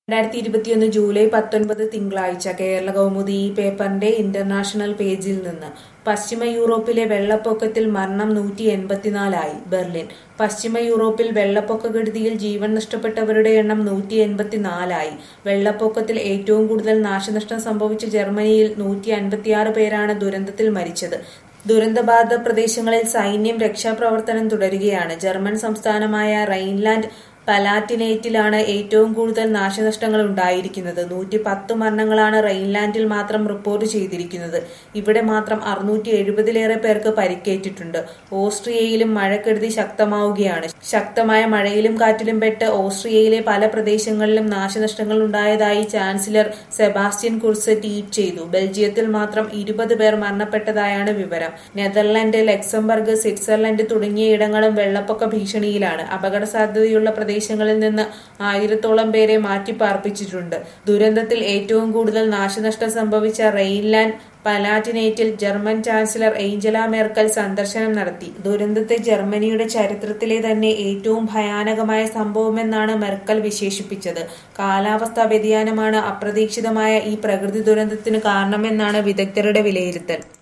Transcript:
രണ്ടായിരത്തി ഇരുപത്തിയൊന്ന് ജൂലൈ പത്തൊൻപത് തിങ്കളാഴ്ച കേരള കൗമുദി ഈ പേപ്പറിന്റെ ഇന്റർനാഷണൽ പേജിൽ നിന്ന് പശ്ചിമ യൂറോപ്പിലെ വെള്ളപ്പൊക്കത്തിൽ മരണം നൂറ്റി എൺപത്തിനാലായി ബെർലിൻ പശ്ചിമ യൂറോപ്പിൽ വെള്ളപ്പൊക്കക്കെടുതിയിൽ ജീവൻ നഷ്ടപ്പെട്ടവരുടെ എണ്ണം നൂറ്റി എൺപത്തിനാലായി വെള്ളപ്പൊക്കത്തിൽ ഏറ്റവും കൂടുതൽ നാശനഷ്ടം സംഭവിച്ച ജർമ്മനിയിൽ നൂറ്റി അൻപത്തിയാറ് പേരാണ് ദുരന്തത്തിൽ മരിച്ചത് ദുരന്തബാധിത പ്രദേശങ്ങളിൽ സൈന്യം രക്ഷാപ്രവർത്തനം തുടരുകയാണ് ജർമ്മൻ സംസ്ഥാനമായ റൈൻലാൻഡ് പലാറ്റിനേറ്റിലാണ് ഏറ്റവും കൂടുതൽ നാശനഷ്ടങ്ങൾ ഉണ്ടായിരിക്കുന്നത് നൂറ്റി പത്ത് മരണങ്ങളാണ് റെയിൻലാൻഡിൽ മാത്രം റിപ്പോർട്ട് ചെയ്തിരിക്കുന്നത് ഇവിടെ മാത്രം അറുന്നൂറ്റി എഴുപതിലേറെ പേർക്ക് പരിക്കേറ്റിട്ടുണ്ട് ഓസ്ട്രിയയിലും മഴക്കെടുതി ശക്തമാവുകയാണ് ശക്തമായ മഴയിലും കാറ്റിലും പെട്ട് ഓസ്ട്രിയയിലെ പല പ്രദേശങ്ങളിലും നാശനഷ്ടങ്ങൾ ഉണ്ടായതായി ചാൻസലർ സെബാസ്റ്റ്യൻ കുർസ് ട്വീറ്റ് ചെയ്തു ബെൽജിയത്തിൽ മാത്രം ഇരുപത് പേർ മരണപ്പെട്ടതായാണ് വിവരം നെതർലൻഡ് ലക്സംബർഗ് സ്വിറ്റ്സർലൻഡ് തുടങ്ങിയ ഇടങ്ങളും വെള്ളപ്പൊക്ക ഭീഷണിയിലാണ് അപകട സാധ്യതയുള്ള പ്രദേശങ്ങളിൽ നിന്ന് ആയിരത്തോളം പേരെ മാറ്റിപ്പാർപ്പിച്ചിട്ടുണ്ട് ദുരന്തത്തിൽ ഏറ്റവും കൂടുതൽ നാശനഷ്ടം സംഭവിച്ച റെയിൻലാൻഡ് പലാറ്റിനേറ്റിൽ ജർമ്മൻ ചാൻസലർ ഏഞ്ചല മേർക്കൽ സന്ദർശനം നടത്തി ദുരന്തത്തെ ജർമ്മനിയുടെ ചരിത്രത്തിലെ തന്നെ ഏറ്റവും ഭയാനകമായ സംഭവമെന്നാണ് മെർക്കൽ വിശേഷിപ്പിച്ചത് കാലാവസ്ഥാ വ്യതിയാനമാണ് അപ്രതീക്ഷിതമായ ഈ പ്രകൃതി ദുരന്തത്തിന് കാരണമെന്നാണ് വിദഗ്ധരുടെ വിലയിരുത്തൽ